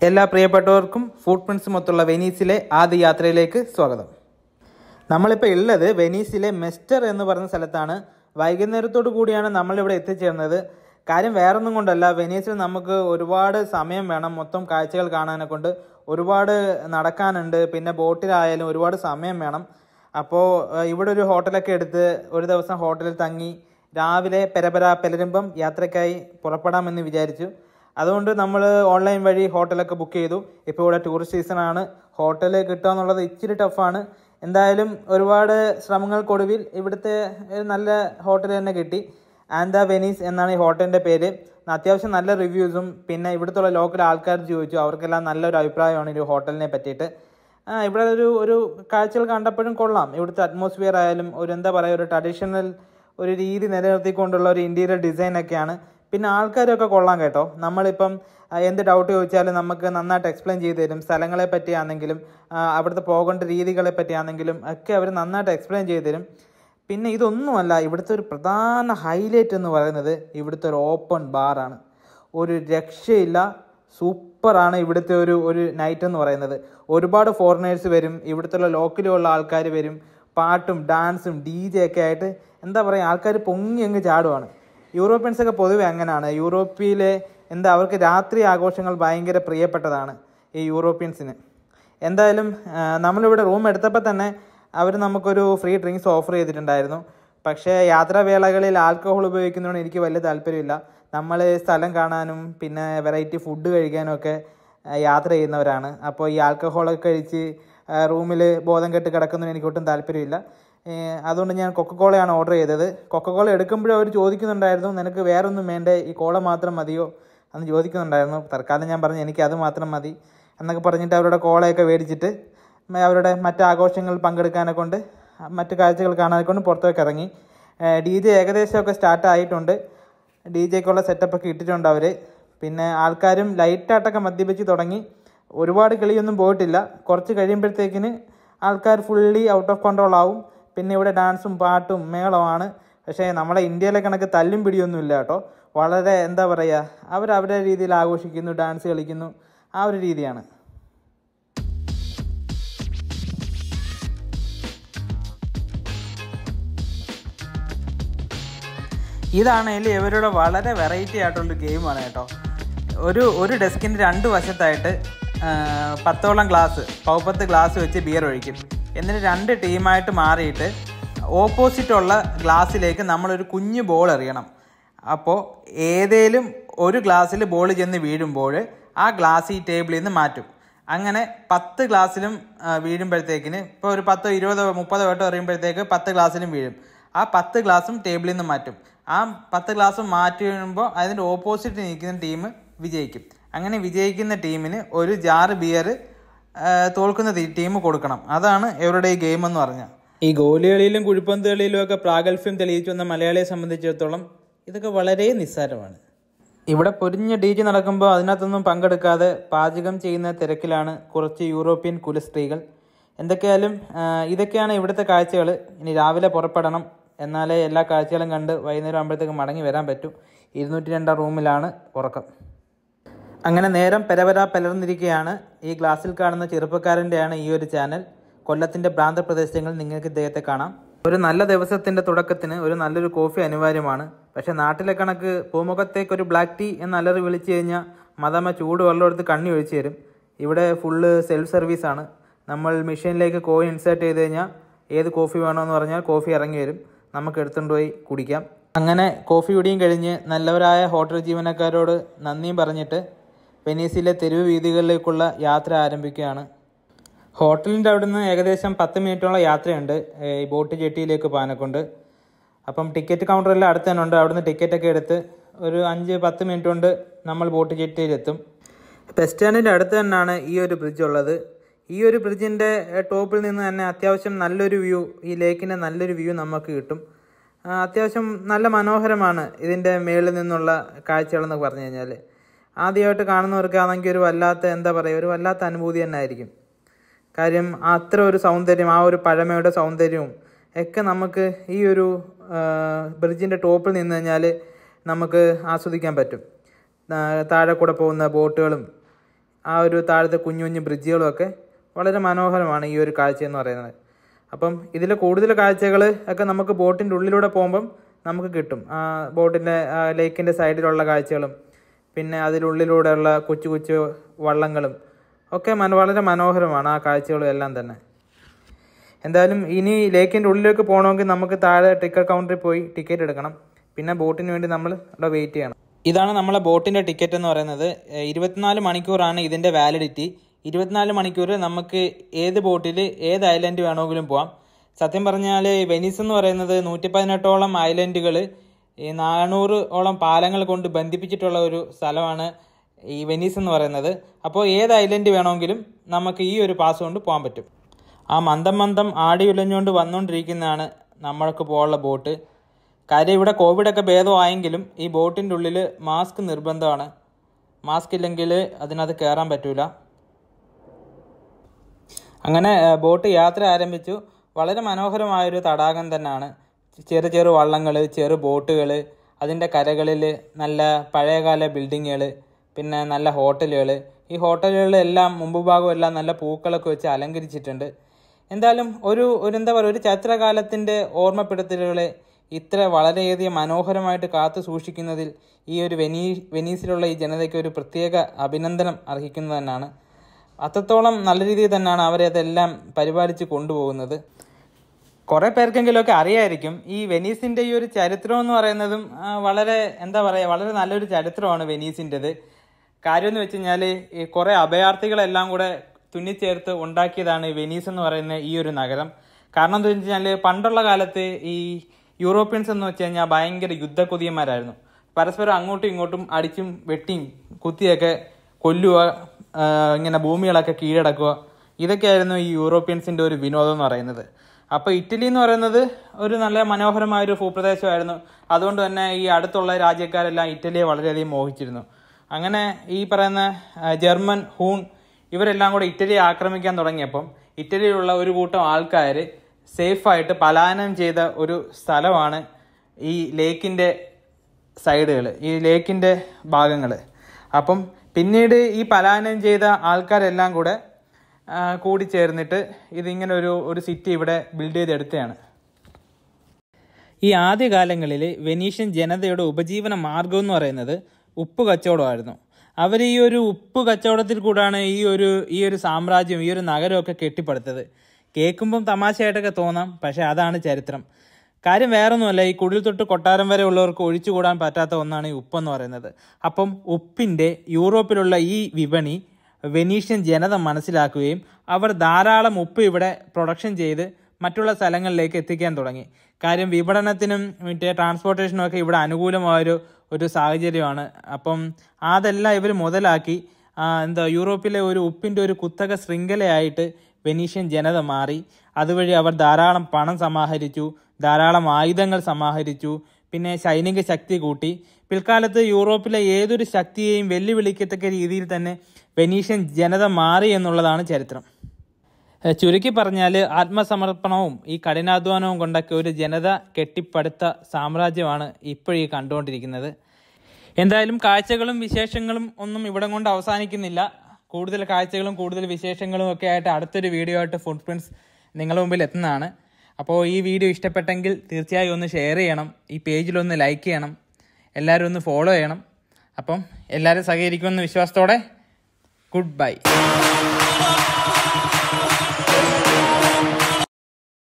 എല്ലാ പ്രിയപ്പെട്ടവർക്കും food Prince മൊത്തമുള്ള വെനീസിലെ ആദ്യ യാത്രയിലേക്ക് സ്വാഗതം നമ്മളിപ്പോൾ ഉള്ളത് വെനീസിലെ മെസ്റ്റർ എന്ന് പറയുന്ന സ്ഥലത്താണ് വൈകുന്നേരത്തോടു കൂടിയാണ് നമ്മളിവിടെ എത്തിച്ചേർന്നത് കാര്യം വേറൊന്നും കൊണ്ടല്ല വെനീസിൽ നമുക്ക് ഒരുപാട് സമയം വേണം മൊത്തം കാഴ്ചകൾ കാണാനെ കൊണ്ട് ഒരുപാട് നടക്കാനുണ്ട് പിന്നെ ബോട്ടിലായാലും ഒരുപാട് സമയം വേണം അപ്പോൾ ഏഹ്, ഇവിടെ ഒരു ഹോട്ടലൊക്കെ എടുത്ത് ഒരു ദിവസം ഹോട്ടലിൽ തങ്ങി രാവിലെ പെരപര പെലരുമ്പം യാത്രയ്ക്കായി പുറപ്പെടാമെന്ന് വിചാരിച്ചു അതുകൊണ്ട് നമ്മൾ ഓൺലൈൻ വഴി ഹോട്ടലൊക്കെ ബുക്ക് ചെയ്തു ഇപ്പോൾ ഇവിടെ ടൂറിസ്റ്റ് സീസണാണ് ഹോട്ടൽ കിട്ടുക എന്നുള്ളത് ഇച്ചിരി ടഫാണ് എന്തായാലും ഒരുപാട് ശ്രമങ്ങൾക്കൊടുവിൽ ഇവിടുത്തെ ഒരു നല്ല ഹോട്ടൽ തന്നെ കിട്ടി ആൻഡ വെനീസ് എന്നാണ് ഈ ഹോട്ടലിൻ്റെ പേര് അത്യാവശ്യം നല്ല റിവ്യൂസും പിന്നെ ഇവിടുത്തെ ലോക്കൽ ആൾക്കാർ ചോദിച്ചു അവർക്കെല്ലാം നല്ലൊരു അഭിപ്രായമാണ് ഈ ഹോട്ടലിനെ പറ്റിയിട്ട് ആ, ഇവിടെ ഒരു ഒരു കാഴ്ചകൾ കണ്ടപ്പോഴും കൊള്ളാം ഇവിടുത്തെ അറ്റ്മോസ്ഫിയർ ആയാലും ഒരു എന്താ പറയുക ഒരു ട്രഡീഷണൽ ഒരു രീതി നിലനിർത്തിക്കൊണ്ടുള്ള ഒരു ഇൻറ്റീരിയർ ഡിസൈൻ ഒക്കെയാണ് പിന്നെ ആൾക്കാരൊക്കെ കൊള്ളാം കേട്ടോ നമ്മളിപ്പം ആ, എന്ത് ഡൗട്ട് ചോദിച്ചാലും നമുക്ക് നന്നായിട്ട് എക്സ്പ്ലെയിൻ ചെയ്ത് തരും സ്ഥലങ്ങളെ പറ്റിയാണെങ്കിലും ആ, അവിടുത്തെ പോകേണ്ട രീതികളെ പറ്റിയാണെങ്കിലും ഒക്കെ അവർ നന്നായിട്ട് എക്സ്പ്ലെയിൻ ചെയ്ത് തരും പിന്നെ ഇതൊന്നുമല്ല ഇവിടുത്തെ ഒരു പ്രധാന ഹൈലൈറ്റ് എന്ന് പറയുന്നത് ഇവിടുത്തെ ഒരു ഓപ്പൺ ബാറാണ് ഒരു രക്ഷയില്ല സൂപ്പറാണ് ഇവിടുത്തെ ഒരു ഒരു നൈറ്റ് എന്ന് പറയുന്നത് ഒരുപാട് ഫോറിനേഴ്സ് വരും ഇവിടുത്തെ ലോക്കലുള്ള ആൾക്കാർ വരും പാട്ടും ഡാൻസും ഡി ജെ ഒക്കെ ആയിട്ട് എന്താ പറയുക ആൾക്കാർ പൊങ്ങി അങ്ങ് ചാടുവാണ് യൂറോപ്യൻസ് ഒക്കെ പൊതുവെ അങ്ങനെയാണ് യൂറോപ്പിലെ എന്താ അവർക്ക് രാത്രി ആഘോഷങ്ങൾ ഭയങ്കര പ്രിയപ്പെട്ടതാണ് ഈ യൂറോപ്യൻസിന് എന്തായാലും ആ, നമ്മളിവിടെ റൂം എടുത്തപ്പോൾ തന്നെ അവർ നമുക്കൊരു ഫ്രീ ഡ്രിങ്ക്സ് ഓഫർ ചെയ്തിട്ടുണ്ടായിരുന്നു പക്ഷേ യാത്രാവേളകളിൽ ആൽക്കഹോൾ ഉപയോഗിക്കുന്നതുകൊണ്ട് എനിക്ക് വലിയ താല്പര്യമില്ല നമ്മൾ സ്ഥലം കാണാനും പിന്നെ വെറൈറ്റി ഫുഡ് കഴിക്കാനും ഒക്കെ ആ, യാത്ര ചെയ്യുന്നവരാണ് അപ്പോൾ ഈ ആൽക്കഹോളൊക്കെ കഴിച്ച് റൂമിൽ ബോധം കെട്ട് കിടക്കുന്നതിന് എനിക്ക് ഒട്ടും താല്പര്യമില്ല ഏ, അതുകൊണ്ട് ഞാൻ കൊക്കക്കോളയാണ് ഓർഡർ ചെയ്തത് കൊക്കക്കോള എടുക്കുമ്പോഴും അവർ ചോദിക്കുന്നുണ്ടായിരുന്നു നിനക്ക് വേറൊന്നും വേണ്ടേ ഈ കോള മാത്രം മതിയോ എന്ന് ചോദിക്കുന്നുണ്ടായിരുന്നു തൽക്കാലം ഞാൻ പറഞ്ഞു എനിക്ക് അത് മാത്രം മതി എന്നൊക്കെ പറഞ്ഞിട്ട് അവരുടെ കോളയൊക്കെ മേടിച്ചിട്ട് മ- അവരുടെ മറ്റ് ആഘോഷങ്ങളിൽ പങ്കെടുക്കാനെ കൊണ്ട് മറ്റു കാഴ്ചകൾ കാണാനെ കൊണ്ട് പുറത്തേക്ക് ഇറങ്ങി ഡി ജെ ഏകദേശമൊക്കെ സ്റ്റാർട്ട് ആയിട്ടുണ്ട് ഡി ജെക്കുള്ള സെറ്റപ്പൊക്കെ ഇട്ടിട്ടുണ്ട് അവർ പിന്നെ ആൾക്കാരും ലൈറ്റായിട്ടൊക്കെ മദ്യപിച്ച് തുടങ്ങി ഒരുപാട് കിളിയൊന്നും പോയിട്ടില്ല കുറച്ച് കഴിയുമ്പോഴത്തേക്കിന് ആൾക്കാർ ഫുള്ളി ഔട്ട് ഓഫ് കൺട്രോൾ ആവും പിന്നെ ഇവിടെ ഡാൻസും പാട്ടും മേളമാണ് പക്ഷേ നമ്മളെ ഇന്ത്യയിലെ കണക്ക് തല്ലും പിടിയൊന്നും ഇല്ല കേട്ടോ വളരെ എന്താ പറയുക അവർ അവരുടെ രീതിയിൽ ആഘോഷിക്കുന്നു ഡാൻസ് കളിക്കുന്നു ആ ഒരു രീതിയാണ് ഇതാണെങ്കിൽ ഇവരുടെ വളരെ വെറൈറ്റി ആയിട്ടുള്ള ഗെയിമാണ് കേട്ടോ ഒരു ഒരു ഡെസ്കിൻ്റെ രണ്ട് വശത്തായിട്ട് ആ, പത്തോളം ഗ്ലാസ് പൗപ്പത്ത് ഗ്ലാസ് വെച്ച് ബിയർ ഒഴിക്കും എന്നിട്ട് രണ്ട് ടീമായിട്ട് മാറിയിട്ട് ഓപ്പോസിറ്റ് ഉള്ള ഗ്ലാസ്സിലേക്ക് നമ്മളൊരു കുഞ്ഞു ബോൾ എറിയണം അപ്പോൾ ഏതേലും ഒരു ഗ്ലാസ്സിൽ ബോൾ ചെന്ന് വീഴുമ്പോൾ ആ ഗ്ലാസ് ഈ ടേബിളിൽ നിന്ന് മാറ്റും അങ്ങനെ പത്ത് ഗ്ലാസ്സിലും ആ, വീഴുമ്പോഴത്തേക്കിന് ഇപ്പോൾ ഒരു പത്തോ ഇരുപതോ മുപ്പതോ വട്ടം എറിയുമ്പോഴത്തേക്ക് പത്ത് ഗ്ലാസ്സിലും വീഴും ആ പത്ത് ഗ്ലാസും ടേബിളിൽ നിന്ന് മാറ്റും ആ പത്ത് ഗ്ലാസ് മാറ്റി വീഴുമ്പോൾ അതിൻ്റെ ഓപ്പോസിറ്റ് നിൽക്കുന്ന ടീം വിജയിക്കും അങ്ങനെ വിജയിക്കുന്ന ടീമിന് ഒരു ജാറ് ബിയർ തോൽക്കുന്ന ടീം കൊടുക്കണം അതാണ് ഇവരുടെ ഈ ഗെയിം എന്ന് പറഞ്ഞാൽ ഈ ഗോലികളിലും കുഴിപ്പന്ത് കളിയിലും ഒക്കെ പ്രാഗൽഭ്യം തെളിയിച്ചു വന്ന മലയാളിയെ സംബന്ധിച്ചിടത്തോളം ഇതൊക്കെ വളരെ നിസ്സാരമാണ് ഇവിടെ പൊരിഞ്ഞ ഡി ജി നടക്കുമ്പോൾ അതിനകത്തൊന്നും പങ്കെടുക്കാതെ പാചകം ചെയ്യുന്ന തിരക്കിലാണ് കുറച്ച് യൂറോപ്യൻ കുലസ്ത്രീകൾ എന്തൊക്കെയായാലും ആ, ഇതൊക്കെയാണ് ഇവിടുത്തെ കാഴ്ചകൾ ഇനി രാവിലെ പുറപ്പെടണം എന്നാലേ എല്ലാ കാഴ്ചകളും കണ്ട് വൈകുന്നേരം ആകുമ്പോഴത്തേക്ക് മടങ്ങി വരാൻ പറ്റും ഇരുന്നൂറ്റി രണ്ടാം റൂമിലാണ് ഉറക്കം അങ്ങനെ നേരം പെരവര പലർന്നിരിക്കുകയാണ് ഈ ഗ്ലാസ്സിൽ കാണുന്ന ചെറുപ്പക്കാരൻ്റെയാണ് ഈ ഒരു ചാനൽ കൊല്ലത്തിൻ്റെ പ്രാന്തപ്രദേശങ്ങളിൽ നിങ്ങൾക്ക് ഇദ്ദേഹത്തെ കാണാം ഒരു നല്ല ദിവസത്തിൻ്റെ തുടക്കത്തിന് ഒരു നല്ലൊരു കോഫി അനിവാര്യമാണ് പക്ഷേ നാട്ടിലെ കണക്ക് പൂമുഖത്തേക്ക് ഒരു ബ്ലാക്ക് ടീ എന്ന് അലറി വിളിച്ചു കഴിഞ്ഞാൽ മദാമ ചൂട് വെള്ളം എടുത്ത് കണ്ണി ഒഴിച്ചു തരും ഇവിടെ ഫുള്ള് സെൽഫ് സർവീസാണ് നമ്മൾ മെഷീനിലേക്ക് കോയിൻ ഇൻസേർട്ട് ചെയ്ത് കഴിഞ്ഞാൽ ഏത് കോഫി വേണമെന്ന് പറഞ്ഞാൽ കോഫി ഇറങ്ങി വരും നമുക്ക് എടുത്തുകൊണ്ട് പോയി കുടിക്കാം അങ്ങനെ കോഫി കുടിയും കഴിഞ്ഞ് നല്ലവരായ ഹോട്ടൽ ജീവനക്കാരോട് നന്ദിയും പറഞ്ഞിട്ട് വെനീസിലെ തെരുവ് വീതികളിലേക്കുള്ള യാത്ര ആരംഭിക്കുകയാണ് ഹോട്ടലിൻ്റെ അവിടുന്ന് ഏകദേശം പത്ത് മിനിറ്റോളം യാത്രയുണ്ട് ഏഹ് ഈ ബോട്ട് ജെട്ടിയിലേക്ക് പോകാനെക്കൊണ്ട് അപ്പം ടിക്കറ്റ് കൗണ്ടറെല്ലാം അടുത്ത് തന്നെ ഉണ്ട് അവിടുന്ന് ടിക്കറ്റൊക്കെ എടുത്ത് ഒരു അഞ്ച് പത്ത് മിനിറ്റ് കൊണ്ട് നമ്മൾ ബോട്ട് ജെട്ടിയിലെത്തും ബസ് സ്റ്റാൻഡിൻ്റെ അടുത്ത് തന്നെയാണ് ഈ ഒരു ബ്രിഡ്ജ് ഉള്ളത് ഈ ഒരു ബ്രിഡ്ജിൻ്റെ ടോപ്പിൽ നിന്ന് തന്നെ അത്യാവശ്യം നല്ലൊരു വ്യൂ ഈ ലേക്കിൻ്റെ നല്ലൊരു വ്യൂ നമുക്ക് കിട്ടും ആ, അത്യാവശ്യം നല്ല മനോഹരമാണ് ഇതിൻ്റെ മേളിൽ നിന്നുള്ള കാഴ്ചകളെന്ന് പറഞ്ഞു കഴിഞ്ഞാൽ ആദ്യമായിട്ട് കാണുന്നവർക്കാണെങ്കിൽ ഒരു വല്ലാത്ത എന്താ പറയുക ഒരു വല്ലാത്ത അനുഭൂതി തന്നെ ആയിരിക്കും കാര്യം അത്ര ഒരു സൗന്ദര്യം ആ ഒരു പഴമയുടെ സൗന്ദര്യവും ഒക്കെ നമുക്ക് ഈ ഒരു ബ്രിഡ്ജിൻ്റെ ടോപ്പിൽ നിന്ന് കഴിഞ്ഞാൽ നമുക്ക് ആസ്വദിക്കാൻ പറ്റും ആ, താഴെ കൂടെ പോകുന്ന ബോട്ടുകളും ആ ഒരു താഴത്തെ കുഞ്ഞു കുഞ്ഞു ബ്രിഡ്ജുകളും ഒക്കെ വളരെ മനോഹരമാണ് ഈ ഒരു കാഴ്ച എന്ന് പറയുന്നത് അപ്പം ഇതിലെ കൂടുതൽ കാഴ്ചകൾ ഒക്കെ നമുക്ക് ബോട്ടിൻ്റെ ഉള്ളിലൂടെ പോകുമ്പം നമുക്ക് കിട്ടും ആ ബോട്ടിൻ്റെ ലേക്കിൻ്റെ സൈഡിലുള്ള കാഴ്ചകളും പിന്നെ അതിനുള്ളിലൂടെയുള്ള കൊച്ചു കൊച്ചു വള്ളങ്ങളും ഒക്കെ മന വളരെ മനോഹരമാണ് ആ കാഴ്ചകളും എല്ലാം തന്നെ എന്തായാലും ഇനി ലേക്കിൻ്റെ ഉള്ളിലേക്ക് പോകണമെങ്കിൽ നമുക്ക് താഴെ ടിക്കറ്റ് കൗണ്ടറിൽ പോയി ടിക്കറ്റ് എടുക്കണം പിന്നെ ബോട്ടിന് വേണ്ടി നമ്മൾ അവിടെ വെയിറ്റ് ചെയ്യണം ഇതാണ് നമ്മളെ ബോട്ടിൻ്റെ ടിക്കറ്റ് എന്ന് പറയുന്നത് ഏഹ് ഇരുപത്തിനാല് മണിക്കൂറാണ് ഇതിൻ്റെ വാലിഡിറ്റി ഇരുപത്തിനാല് മണിക്കൂർ നമുക്ക് ഏത് ബോട്ടിൽ ഏത് ഐലൻഡ് വേണമെങ്കിലും പോവാം സത്യം പറഞ്ഞാൽ വെനീസ് എന്ന് പറയുന്നത് നൂറ്റി പതിനെട്ടോളം ഐലൻഡുകൾ ഈ നാനൂറ് ഓളം പാലങ്ങൾ കൊണ്ട് ബന്ധിപ്പിച്ചിട്ടുള്ള ഒരു സ്ഥലമാണ് ഈ വെനീസ് എന്ന് പറയുന്നത് അപ്പോൾ ഏത് ഐലൻഡ് വേണമെങ്കിലും നമുക്ക് ഈ ഒരു പാസ് കൊണ്ട് പോകാൻ പറ്റും ആ മന്ദം മന്ദം ആടി ഉലഞ്ഞുകൊണ്ട് വന്നുകൊണ്ടിരിക്കുന്നതാണ് നമ്മൾക്ക് പോകാനുള്ള ബോട്ട് കാര്യം ഇവിടെ കോവിഡൊക്കെ ഭേദമായെങ്കിലും ഈ ബോട്ടിൻ്റെ ഉള്ളിൽ മാസ്ക് നിർബന്ധമാണ് മാസ്ക് ഇല്ലെങ്കിൽ അതിനകത്ത് കയറാൻ പറ്റൂല അങ്ങനെ ഏഹ്, ബോട്ട് യാത്ര ആരംഭിച്ചു വളരെ മനോഹരമായൊരു തടാകം തന്നെയാണ് ചെറു ചെറു വള്ളങ്ങൾ ചെറു ബോട്ടുകൾ അതിൻ്റെ കരകളിൽ നല്ല പഴയകാല ബിൽഡിങ്ങുകൾ പിന്നെ നല്ല ഹോട്ടലുകൾ ഈ ഹോട്ടലുകളിലെല്ലാം മുമ്പ് ഭാഗം എല്ലാം നല്ല പൂക്കളൊക്കെ വെച്ച് അലങ്കരിച്ചിട്ടുണ്ട് എന്തായാലും ഒരു ഒരു എന്താ പറയുക ഒരു ചരിത്രകാലത്തിൻ്റെ ഓർമ്മപ്പെടുത്തലുകളെ ഇത്ര വളരെയധികം മനോഹരമായിട്ട് കാത്തു സൂക്ഷിക്കുന്നതിൽ ഈ ഒരു വെനീ വെനീസിലുള്ള ഈ ജനതയ്ക്ക് ഒരു പ്രത്യേക അഭിനന്ദനം അർഹിക്കുന്നത് തന്നെയാണ് അത്രത്തോളം നല്ല രീതിയിൽ തന്നെയാണ് അവരെ അതെല്ലാം പരിപാലിച്ച് കൊണ്ടുപോകുന്നത് കുറെ പേർക്കെങ്കിലുമൊക്കെ അറിയായിരിക്കും ഈ വെനീസിന്റെ ഈ ഒരു ചരിത്രം എന്ന് പറയുന്നതും ആ, വളരെ എന്താ പറയുക വളരെ നല്ലൊരു ചരിത്രമാണ് വെനീസിൻ്റെത് കാര്യം എന്ന് വെച്ച് കഴിഞ്ഞാൽ ഈ കുറെ അഭയാർത്ഥികളെല്ലാം കൂടെ തുന്നിച്ചേർത്ത് ഉണ്ടാക്കിയതാണ് ഈ വെനീസ് എന്ന് പറയുന്ന ഈ ഒരു നഗരം കാരണം എന്താ വെച്ച് കഴിഞ്ഞാൽ പണ്ടുള്ള കാലത്ത് ഈ യൂറോപ്യൻസ് എന്ന് വെച്ച് കഴിഞ്ഞാൽ ഭയങ്കര യുദ്ധക്കൊതിയന്മാരായിരുന്നു പരസ്പരം അങ്ങോട്ടും ഇങ്ങോട്ടും അടിച്ചും വെട്ടിയും കുത്തിയൊക്കെ കൊല്ലുക ആ, ഇങ്ങനെ ഭൂമികളൊക്കെ കീഴടക്കുക ഇതൊക്കെയായിരുന്നു ഈ യൂറോപ്യൻസിന്റെ ഒരു വിനോദം എന്ന് പറയുന്നത് അപ്പോൾ ഇറ്റലി എന്ന് പറയുന്നത് ഒരു നല്ല മനോഹരമായ ഒരു ഭൂപ്രദേശമായിരുന്നു അതുകൊണ്ട് തന്നെ ഈ അടുത്തുള്ള രാജ്യക്കാരെല്ലാം ഇറ്റലിയെ വളരെയധികം മോഹിച്ചിരുന്നു അങ്ങനെ ഈ പറയുന്ന ആ, ജർമ്മൻ ഹൂൺ ഇവരെല്ലാം കൂടെ ഇറ്റലിയെ ആക്രമിക്കാൻ തുടങ്ങിയപ്പം ഇറ്റലിയിലുള്ള ഒരു കൂട്ടം ആൾക്കാർ സേഫായിട്ട് പലായനം ചെയ്ത ഒരു സ്ഥലമാണ് ഈ ലേക്കിൻ്റെ സൈഡുകൾ ഈ ലേക്കിൻ്റെ ഭാഗങ്ങൾ അപ്പം പിന്നീട് ഈ പലായനം ചെയ്ത ആൾക്കാരെല്ലാം കൂടെ ആ, കൂടി ചേർന്നിട്ട് ഇതിങ്ങനെ ഒരു ഒരു സിറ്റി ഇവിടെ ബിൽഡ് ചെയ്തെടുത്തതാണ് ഈ ആദ്യകാലങ്ങളിൽ വെനീഷ്യൻ ജനതയുടെ ഉപജീവന മാർഗം എന്ന് പറയുന്നത് ഉപ്പ് കച്ചവടമായിരുന്നു അവർ ഈ ഒരു ഉപ്പ് കച്ചവടത്തിൽ കൂടാണ് ഈ ഒരു ഈ ഒരു സാമ്രാജ്യം ഈ ഒരു നഗരമൊക്കെ കെട്ടിപ്പടുത്തത് കേൾക്കുമ്പം തമാശയായിട്ടൊക്കെ തോന്നാം പക്ഷെ അതാണ് ചരിത്രം കാര്യം വേറൊന്നുമല്ല ഈ കുടിൽ തൊട്ട് കൊട്ടാരം വരെ ഉള്ളവർക്ക് ഒഴിച്ചുകൂടാൻ പറ്റാത്ത ഒന്നാണ് ഈ ഉപ്പെന്ന് പറയുന്നത് അപ്പം ഉപ്പിൻ്റെ യൂറോപ്പിലുള്ള ഈ വിപണി വെനീഷ്യൻ ജനത മനസ്സിലാക്കുകയും അവർ ധാരാളം ഉപ്പ് ഇവിടെ പ്രൊഡക്ഷൻ ചെയ്ത് മറ്റുള്ള സ്ഥലങ്ങളിലേക്ക് എത്തിക്കാൻ തുടങ്ങി കാര്യം വിപണനത്തിനും മറ്റേ ട്രാൻസ്പോർട്ടേഷനും ഒക്കെ ഇവിടെ അനുകൂലമായൊരു ഒരു സാഹചര്യമാണ് അപ്പം അതെല്ലാം ഇവർ മുതലാക്കി ആ, എന്താ യൂറോപ്പിലെ ഒരു ഉപ്പിൻ്റെ ഒരു കുത്തക ശൃംഖലയായിട്ട് വെനീഷ്യൻ ജനത മാറി അതുവഴി അവർ ധാരാളം പണം സമാഹരിച്ചു ധാരാളം ആയുധങ്ങൾ സമാഹരിച്ചു പിന്നെ സൈനിക ശക്തി കൂട്ടി പിൽക്കാലത്ത് യൂറോപ്പിലെ ഏതൊരു ശക്തിയെയും വെല്ലുവിളിക്കത്തക്ക രീതിയിൽ തന്നെ വെനീഷ്യൻ ജനത മാറി എന്നുള്ളതാണ് ചരിത്രം ഏഹ് ചുരുക്കി പറഞ്ഞാൽ ആത്മസമർപ്പണവും ഈ കഠിനാധ്വാനവും കൊണ്ടൊക്കെ ഒരു ജനത കെട്ടിപ്പടുത്ത സാമ്രാജ്യമാണ് ഇപ്പോഴീ കണ്ടുകൊണ്ടിരിക്കുന്നത് എന്തായാലും കാഴ്ചകളും വിശേഷങ്ങളും ഒന്നും ഇവിടെ കൊണ്ട് അവസാനിക്കുന്നില്ല കൂടുതൽ കാഴ്ചകളും കൂടുതൽ വിശേഷങ്ങളും ഒക്കെ ആയിട്ട് അടുത്തൊരു വീഡിയോ ആയിട്ട് ഫുഡ് പ്രിൻസ് നിങ്ങളുടെ മുമ്പിൽ എത്തുന്നതാണ് അപ്പോൾ ഈ വീഡിയോ ഇഷ്ടപ്പെട്ടെങ്കിൽ തീർച്ചയായും ഒന്ന് ഷെയർ ചെയ്യണം ഈ പേജിലൊന്ന് ലൈക്ക് ചെയ്യണം എല്ലാവരും ഒന്ന് ഫോളോ ചെയ്യണം അപ്പം എല്ലാവരും സഹകരിക്കുമെന്ന വിശ്വാസത്തോടെ ഗുഡ് ബൈ